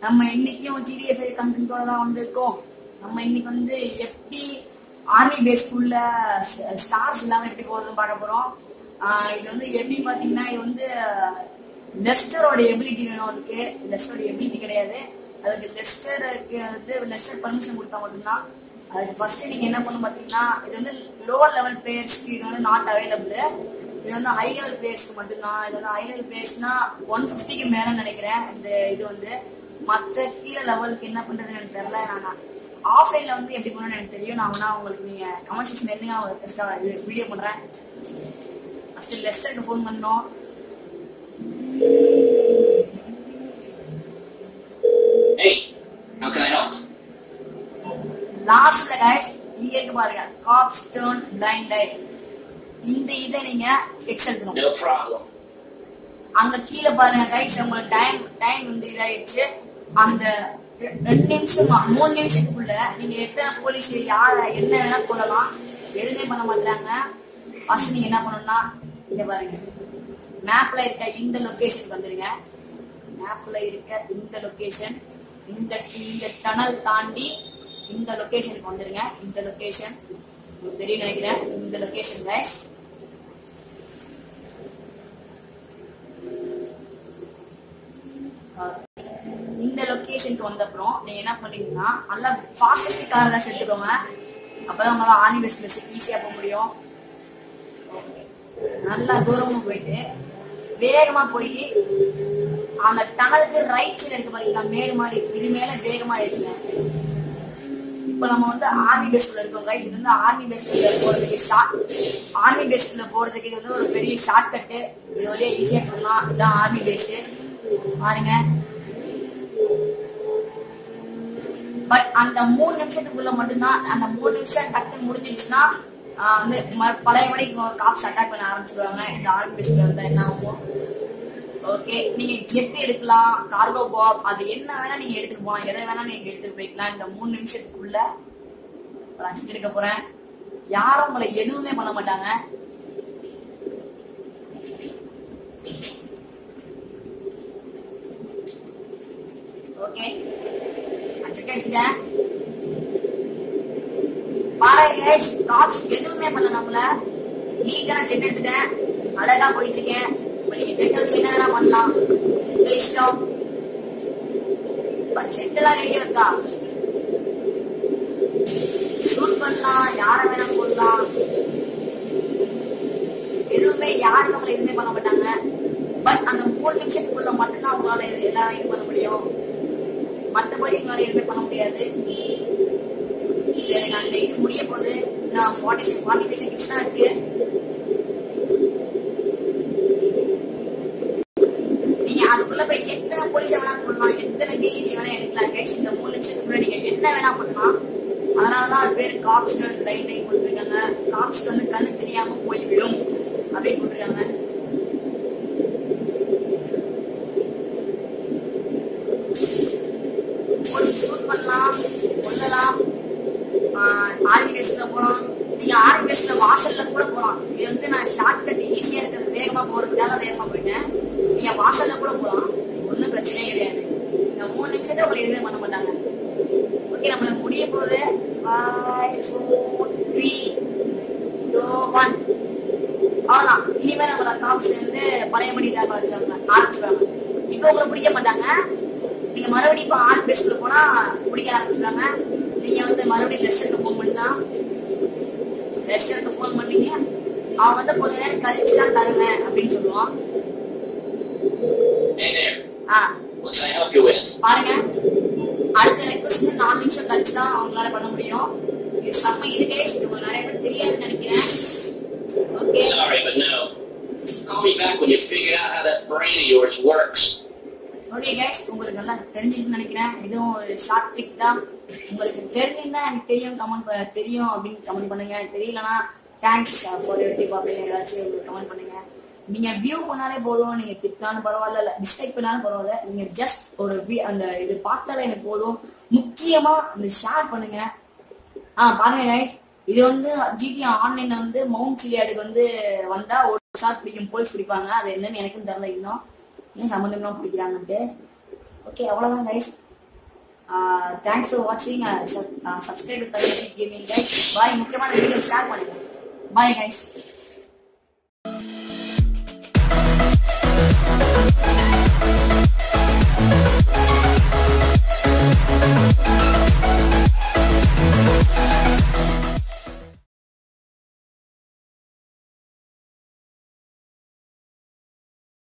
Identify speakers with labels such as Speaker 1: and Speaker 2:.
Speaker 1: நம்ம இன்னைக்கும் ஜிடிஎஃப்ஐ கண்டென்ட்டோட தான் வந்திருக்கோம் நம்ம இன்னைக்கு வந்து எப்படி ஆர்மி பேஸ்க்குள்ள ஸ்டார்ஸ் இல்லாம எப்படி போகுதுன்னு பார்க்க போறோம் ஆஹ் இது வந்து எப்படி பாத்தீங்கன்னா இது வந்து லெஸ்டரோட எபிலிட்டி வேணும் அதுக்கு லெஸ்டரோட எபிலிட்டி கிடையாது அதுக்கு லெஸ்டருக்கு வந்து லெஸ்டர் பர்மிஷன் கொடுத்தா மட்டும்தான் அதுக்கு ஃபர்ஸ்ட் நீங்க என்ன பண்ணணும் பாத்தீங்கன்னா இது வந்து லோவர் லெவல் பிளேயர்ஸ்க்கு இது வந்து நாட் அவைலபிள் இது வந்து ஹை லெவல் பிளேயர்ஸ்க்கு மட்டும்தான் இது வந்து ஹை லெவல் பிளேயர்ஸ்னா ஒன் ஃபிஃப்டிக்கு மேல நினைக்கிறேன் இந்த இது வந்து மற்ற கீழே லெவலுக்கு என்ன பண்றதுன்னு எனக்கு தெரியல நான் ஆஃப்லைன்ல வந்து எப்படி பண்ணணும்னு எனக்கு தெரியும் நான் வேணா உங்களுக்கு நீங்க கமெண்ட் செக்ஷன் இருந்தீங்க நான் டெஸ்டா வீடியோ பண்றேன் ஃபர்ஸ்ட் லெஸ்டருக்கு ஃபோன் பண்ணோம்
Speaker 2: Hey, how can I help?
Speaker 1: லாஸ்ட்ல கைஸ் இங்க இருக்கு பாருங்க காப் ஸ்டோன் பிளைண்ட் ஐ இந்த இதை நீங்க எக்ஸ் எடுக்கணும்
Speaker 2: No problem.
Speaker 1: அங்க கீழே பாருங்க கைஸ் உங்களுக்கு டைம் டைம் வந்து இதாயிடுச்சு அந்த ரெ- ரெண்டு நிமிஷமா மூணு நிமிஷத்துக்குள்ள நீங்க எத்தனை போலீஸ் யார என்ன வேணா கொள்ளலாம் எதுவுமே பண்ண மாட்டாங்க ஃபர்ஸ்ட் நீங்க என்ன பண்ணணும்னா இங்க பாருங்க மேப்ல இருக்க இந்த லொகேஷனுக்கு வந்துருங்க மேப்ல இருக்க இந்த லொகேஷன் இந்த இந்த டனல் தாண்டி இந்த லொகேஷனுக்கு வந்துருங்க இந்த லொகேஷன் உங்களுக்கு தெரியும் நினைக்கிறேன் இந்த லொகேஷன் கைஸ் இந்த லொகேஷனுக்கு வந்த அப்புறம் நீங்க என்ன பண்ணீங்கன்னா நல்லா ஃபாஸ்டஸ்ட் கார் எல்லாம் எடுத்துக்கோங்க அப்பதான் நம்மளால ஆர்மி பஸ் ஈஸியா போக முடியும் Okay. நல்லா தூரமா போயிட்டு வேகமா போய் அந்த டனலுக்கு ரைட் சைடு இருக்கு பாருங்களா மேடு மாதிரி இது மேல வேகமா இருக்குங்க இப்போ நம்ம வந்து ஆர்மி பேஸ்ல இருக்கோம் கைஸ் இது வந்து ஆர்மி பேஸ்ல போறதுக்கு ஷார்ட் ஆர்மி பேஸ்ல போறதுக்கு இது வந்து ஒரு பெரிய ஷார்ட் கட்டு இது வழியா ஈஸியா போகலாம் இதுதான் ஆர்மி பேஸ் பாருங்க பட் அந்த மூணு நிமிஷத்துக்குள்ள மட்டும்தான் அந்த மூணு நிமிஷம் டக்கு முடிஞ்சிருச்சுன்னா ஆஹ் வந்து ம- பழைய மணிக்கு காப்ஸ் அட்டாக் பண்ண ஆரம்பிச்சிருவாங்க இந்த ஆர்மி பேஸ்ல இருந்தா என்ன ஆகும் ஓகே நீங்க ஜெட் எடுக்கலாம் கார்கோ பாப் அது என்ன வேணா நீங்க எடுத்துட்டு போலாம் எதை வேணா நீங்க எடுத்துட்டு போய்க்கலாம் இந்த மூணு நிமிஷத்துக்குள்ள நான் ஜெட் எடுக்க போறேன் யாரும் உங்களை எதுவுமே பண்ண மாட்டாங்க ஓகே நான் ஜெட் எடுத்துட்டேன் பாருங்க guys, காப்ஸ் எதுவுமே பண்ணல நம்மள நீட்டா ஜெட் எடுத்துட்டேன் அழகா போயிட்டு இருக்கேன் இப்ப நீங்க ஜெட் வச்சு என்ன வேணா பண்ணலாம் உங்க இஷ்டம் இப்ப ஜெட் எல்லாம் ரெடி இருக்கா ஷூட் பண்ணலாம் யார வேணா போடலாம் எதுவுமே யாரும் நம்மள எதுவுமே பண்ண மாட்டாங்க பட் அந்த மூணு நிமிஷத்துக்குள்ள மட்டும்தான் அவங்களால இது எல்லா இது பண்ண முடியும் மத்தபடி உங்களால எதுவுமே பண்ண முடியாது எனக்கு அந்த இது முடிய போகுது நான் forty second forty five seconds தான் இருக்கு நீங்க அதுக்குள்ள போய் எத்தனை போலீஸ் வேணா பண்ணலாம் எத்தனை டிகிரி வேணா எடுக்கலாம் கைஸ் இந்த மூணு நிமிஷத்துக்குள்ள நீங்க என்ன வேணா பண்ணலாம் அதனாலதான் அது பேரு காப்ஸ் லைன் லைன் கொடுத்துருக்காங்க காப்ஸ்க்கு வந்து கண்ணு தெரியாம போய்விடும் அப்படின்னு கொடுத்துருக்காங்க போலீஸ் ஷூட் பண்ணலாம் கொல்லலாம் ஆர்மி பேஸ்ல போலாம் நீங்க ஆர்மி பேஸ்ல வாசல்ல கூட போலாம் இது வந்து நான் ஷார்ட் கட் ஈஸியா இருக்கிறது வேகமா போறதுக்காக வேகமா போயிட்டேன் நீங்க வாசல்ல கூட போலாம் ஒன்றும் பிரச்சனையே கிடையாது இந்த மூணு நிமிஷத்தை உங்களை எதுவுமே பண்ண மாட்டாங்க ஓகே நம்மளுக்கு முடிய போகுது five four three two one அவ்வளவுதான் இனிமேல் நம்மள காப்ஸ் வந்து பழையபடி இதாக வச்சிருவாங்க ஆரம்பிச்சிருவாங்க இப்போ உங்களை பிடிக்க மாட்டாங்க நீங்க மறுபடியும் இப்போ ஆர்ட் பேஸ்ல போனா பிடிக்க ஆரம்பிச்சிருவாங்க நீங்க வந்து மறுபடியும் லெஸ்டருக்கு ஃபோன் பண்ணா லெஸ்டருக்கு ஃபோன் பண்ணீங்க அவன் வந்து கொஞ்ச நேரம் கழிச்சு தான் தருவேன் அப்படின்னு சொல்லுவான்
Speaker 2: Hey there,
Speaker 1: ah
Speaker 2: what can I help you with?
Speaker 1: பாருங்க அடுத்த ரெக்வஸ்ட் வந்து நாலு நிமிஷம் கழிச்சு தான் அவங்களால பண்ண முடியும் இது செம்ம இது கேஸ் இது உங்களுக்கு நிறைய பேர் தெரியாதுன்னு நினைக்கிறேன் okay
Speaker 2: Sorry, but no. Call me back when you figure out how that brain of yours works.
Speaker 1: Okay case உங்களுக்கு நல்லா தெரிஞ்சிருக்குன்னு நினைக்கிறேன் இதுவும் ஒரு ஷார்ட் ட்ரிக் தான் உங்களுக்கு தெரிஞ்சிருந்தா எனக்கு தெரியும் கமெண்ட் தெரியும் அப்படின்னு கமெண்ட் பண்ணுங்க தெரியலனா தேங்க்ஸ் ஃபார் யூர் டிப் அப்படின்னு ஏதாச்சும் உங்களுக்கு கமெண்ட் பண்ணுங்க நீங்க வியூ பண்ணாலே போதும் நீங்க திட்டினாலும் பரவாயில்ல இல்ல டிஸ்லைக் பண்ணாலும் பரவாயில்ல நீங்க ஜஸ்ட் ஒரு vi- அந்த இது பார்த்தாலே எனக்கு போதும் முக்கியமா இந்த ஷேர் பண்ணுங்க ஆ பாருங்க கைஸ் இது வந்து ஜிடி ஆன்லைன்ல வந்து மவுண்ட் சிலியாடுக்கு வந்து வந்தா ஒரு ஷாட் பிடிக்கும் போலீஸ் பிடிப்பாங்க அது என்னன்னு எனக்கும் தெரியல இன்னும் ஏன் சம்மந்தம்லாம் பிடிக்கிறாங்கன்ட்டு ஓகே அவ்வளவுதான் கைஸ் தேங்க்ஸ் ஃபார் வாட்சிங் சப்ஸ்கிரைப் கேமிங் கைஸ் பாய் முக்கியமான வீடியோ ஷேர் பண்ணுங்க பாய் கைஸ்